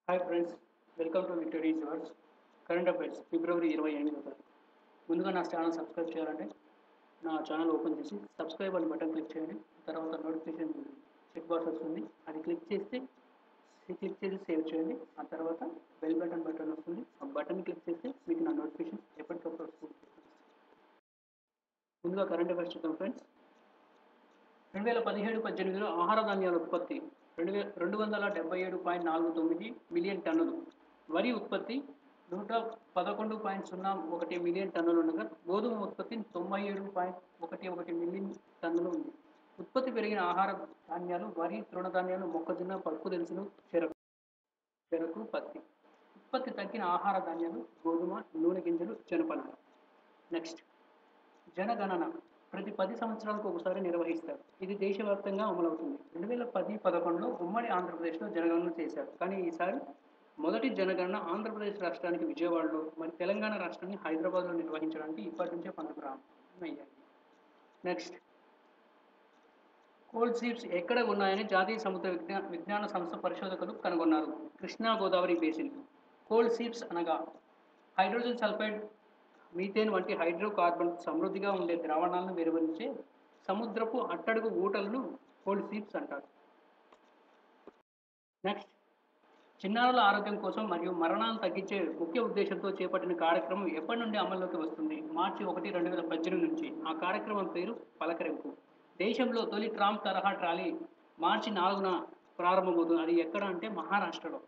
hi friends welcome to victory jewels current affairs ఫిబ్రవరి ఇరవై ఎనిమిదో తారీఖు ముందుగా నా ఛానల్ సబ్స్క్రైబ్ చేయాలంటే నా ఛానల్ ఓపెన్ చేసి సబ్స్క్రైబ్ అని బటన్ క్లిక్ చేయండి తర్వాత నోటిఫికేషన్ చెక్ బాక్స్ వస్తుంది అది క్లిక్ చేస్తే క్లిక్ చేసి సేవ్ చేయండి ఆ తర్వాత బెల్ బటన్ బటన్ వస్తుంది ఆ బటన్ క్లిక్ చేస్తే మీకు నా నోటిఫికేషన్ ఎప్పటికప్పుడు వస్తుంది ముందుగా కరెంట్ అఫైర్స్ చూద్దాం ఫ్రెండ్స్ రెండు వేల పదిహేడు పద్దెనిమిదిలో ఆహార ధాన్యాల ఉత్పత్తి రెండు వే రెండు వందల డెబ్బై ఏడు పాయింట్ నాలుగు తొమ్మిది మిలియన్ టన్నులు వరి ఉత్పత్తి నూట పదకొండు పాయింట్ సున్నా ఒకటి మిలియన్ టన్నులు ఉండగా గోధుమ ఉత్పత్తి తొంభై ఏడు పాయింట్ ఒకటి ఒకటి మిలియన్ టన్నులు ఉంది ఉత్పత్తి పెరిగిన ఆహార ధాన్యాలు వరి తృణధాన్యాలు మొక్కజొన్న పప్పు దినుసులు చెరకు చెరకు పత్తి ఉత్పత్తి తగ్గిన ఆహార ధాన్యాలు గోధుమ నూనె గింజలు జనపనార నెక్స్ట్ జనగణన ప్రతి పది సంవత్సరాలకు ఒకసారి నిర్వహిస్తారు ఇది దేశవ్యాప్తంగా అమలవుతుంది రెండు వేల పది పదకొండులో ఉమ్మడి ఆంధ్రప్రదేశ్లో జనగణన చేశారు కానీ ఈసారి మొదటి జనగణన ఆంధ్రప్రదేశ్ రాష్ట్రానికి విజయవాడలో మరి తెలంగాణ రాష్ట్రాన్ని హైదరాబాద్లో నిర్వహించడానికి ఇప్పటి నుంచే పనులు ప్రారంభమయ్యాయి నెక్స్ట్ కోల్డ్ సీప్స్ ఎక్కడ ఉన్నాయని జాతీయ సముద్ర విజ్ఞా విజ్ఞాన సంస్థ పరిశోధకులు కనుగొన్నారు Krishna Godavari basin cold seeps అనగా హైడ్రోజన్ సల్ఫైడ్ మీథేన్ వంటి హైడ్రోకార్బన్ సమృద్ధిగా ఉండే ద్రావణాలను వెలువరించే సముద్రపు అట్టడుగు ఊటలను కోల్డ్ సీప్స్ అంటారు నెక్స్ట్ చిన్నారుల ఆరోగ్యం కోసం మరియు మరణాలను తగ్గించే ముఖ్య ఉద్దేశంతో చేపట్టిన కార్యక్రమం ఎప్పటి నుండి అమల్లోకి వస్తుంది మార్చి ఒకటి రెండు వేల పద్దెనిమిది నుంచి ఆ కార్యక్రమం పేరు పలకరింపు దేశంలో తొలి ట్రామ్ తరహా ట్రాలీ మార్చి నాలుగున ప్రారంభమవుతుంది అది ఎక్కడ అంటే మహారాష్ట్రలో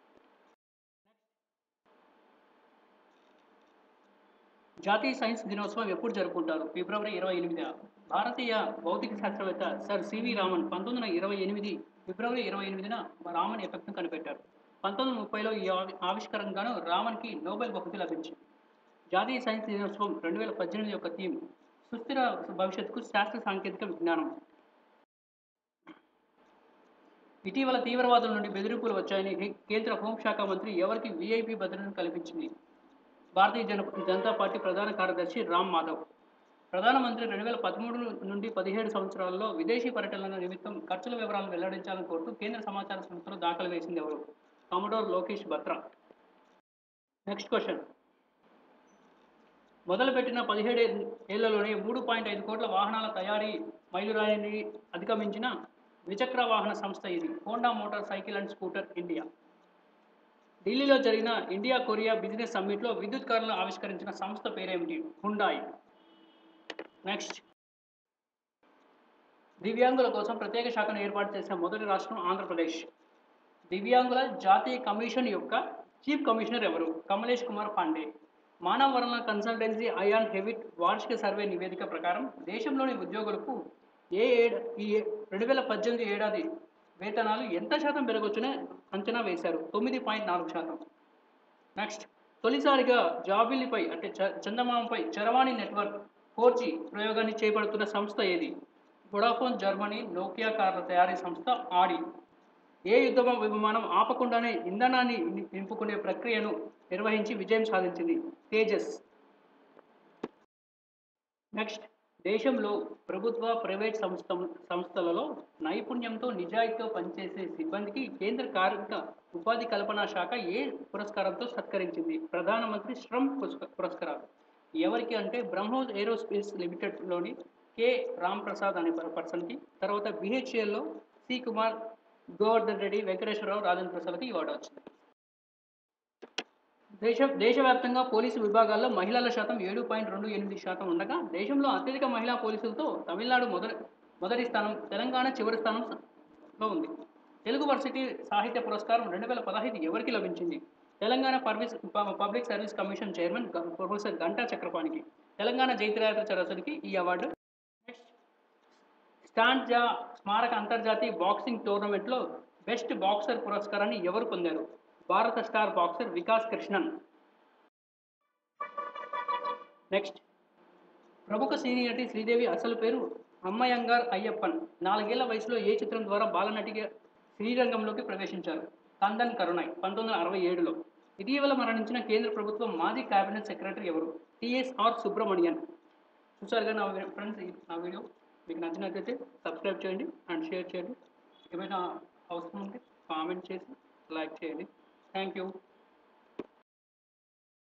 జాతీయ సైన్స్ దినోత్సవం ఎప్పుడు జరుపుకుంటారు ఫిబ్రవరి ఇరవై ఎనిమిది భారతీయ భౌతిక శాస్త్రవేత్త సర్ సివి రామన్ పంతొమ్మిది వందల ఇరవై ఎనిమిది ఫిబ్రవరి ఇరవై ఎనిమిదిన రామన్ ఎఫెక్ట్ను కనిపెట్టారు పంతొమ్మిది వందల ముప్పైలో ఈ ఆవి ఆవిష్కరణగాను రామన్కి నోబెల్ బహుమతి లభించింది జాతీయ సైన్స్ దినోత్సవం రెండు వేల పద్దెనిమిది యొక్క థీమ్ సుస్థిర భవిష్యత్తుకు శాస్త్ర సాంకేతిక విజ్ఞానం ఇటీవల తీవ్రవాదుల నుండి బెదిరింపులు వచ్చాయని కేంద్ర హోంశాఖ మంత్రి ఎవరికి వీఐపీ భద్రతను కల్పించింది భారతీయ జన జనతా పార్టీ ప్రధాన కార్యదర్శి రామ్ మాధవ్ ప్రధానమంత్రి రెండు వేల పదమూడు నుండి పదిహేడు సంవత్సరాల్లో విదేశీ పర్యటనల నిమిత్తం ఖర్చుల వివరాలు వెల్లడించాలని కోరుతూ కేంద్ర సమాచార సంస్థలో దాఖలు వేసింది ఎవరు commodore Lokesh Batra next question మొదలుపెట్టిన పదిహేడు ఏళ్లలోనే మూడు పాయింట్ ఐదు కోట్ల వాహనాల తయారీ మైలురాయిని అధిగమించిన ద్విచక్ర వాహన సంస్థ ఇది Honda motorcycle and scooter India ఢిల్లీలో జరిగిన ఇండియా కొరియా బిజినెస్ సమ్మిట్లో విద్యుత్ కార్లను ఆవిష్కరించిన సంస్థ పేరేమిటి హుండాయ్ నెక్స్ట్ దివ్యాంగుల కోసం ప్రత్యేక శాఖను ఏర్పాటు చేసిన మొదటి రాష్ట్రం ఆంధ్రప్రదేశ్ దివ్యాంగుల జాతీయ కమిషన్ యొక్క చీఫ్ కమిషనర్ ఎవరు కమలేష్ కుమార్ పాండే మానవ వనరుల కన్సల్టెన్సీ ఐఆన్ హెవిట్ వార్షిక సర్వే నివేదిక ప్రకారం దేశంలోని ఉద్యోగులకు ఏ ఏడు ఈ రెండు వేల పద్దెనిమిది ఏడాది వేతనాలు ఎంత శాతం పెరగొచ్చునే అంచనా వేశారు తొమ్మిది పాయింట్ నాలుగు శాతం నెక్స్ట్ తొలిసారిగా జాబిల్లిపై అంటే చ చందమామపై చరవాణి నెట్వర్క్ ఫోర్ జీ ప్రయోగాన్ని చేపడుతున్న సంస్థ ఏది వొడాఫోన్ జర్మనీ నోకియా కార్ల తయారీ సంస్థ ఆడి ఏ యుద్ధ విమానం ఆపకుండానే ఇంధనాన్ని నింపుకునే ప్రక్రియను నిర్వహించి విజయం సాధించింది తేజస్ నెక్స్ట్ దేశంలో ప్రభుత్వ ప్రైవేట్ సంస్థ సంస్థలలో నైపుణ్యంతో నిజాయితీతో పనిచేసే సిబ్బందికి కేంద్ర కార్మిక ఉపాధి కల్పన శాఖ ఏ పురస్కారంతో సత్కరించింది ప్రధానమంత్రి శ్రమ్ పురస్కారాలు ఎవరికి అంటే బ్రహ్మోస్ ఏరోస్పేస్ లిమిటెడ్లోని కె రామ్ ప్రసాద్ అనే పర్సన్కి తర్వాత బిహెచ్ఎల్లో సి కుమార్ గోవర్ధన్ రెడ్డి వెంకటేశ్వరరావు రాజేంద్ర ప్రసాద్కి ఇవార్డు వచ్చింది దేశ దేశవ్యాప్తంగా పోలీసు విభాగాల్లో మహిళల శాతం ఏడు పాయింట్ రెండు ఎనిమిది శాతం ఉండగా దేశంలో అత్యధిక మహిళా పోలీసులతో తమిళనాడు మొదటి మొదటి స్థానం తెలంగాణ చివరి స్థానంలో ఉంది తెలుగు వర్సిటీ సాహిత్య పురస్కారం రెండు వేల పదహైదు ఎవరికి లభించింది తెలంగాణ పర్విస్ public service commission chairman professor Ghanta చక్రపాణికి తెలంగాణ జైత్రయాత్ర చరసునికి ఈ అవార్డు నెక్స్ట్ స్టాండ్జా స్మారక అంతర్జాతీయ బాక్సింగ్ టోర్నమెంట్లో బెస్ట్ బాక్సర్ పురస్కారాన్ని ఎవరు పొందారు భారత star boxer Vikas Krishnan next ప్రముఖ సీనియర్ నటి శ్రీదేవి అసలు పేరు అమ్మయంగార్ అయ్యప్పన్ నాలుగేళ్ల వయసులో ఏ చిత్రం ద్వారా బాలనటిగా శ్రీరంగంలోకి ప్రవేశించారు కందన్ కరుణాయ్ పంతొమ్మిది వందల అరవై ఏడులో ఇటీవల మరణించిన కేంద్ర ప్రభుత్వం మాజీ కేబినెట్ సెక్రటరీ ఎవరు టిఎస్ఆర్ సుబ్రమణియన్ చూసారుగా నా ఫ్రెండ్స్ నా వీడియో మీకు నచ్చినట్లయితే సబ్స్క్రైబ్ చేయండి అండ్ షేర్ చేయండి ఏమైనా అవసరం ఉంటే కామెంట్ చేసి లైక్ చేయండి థ్యాంక్ యూ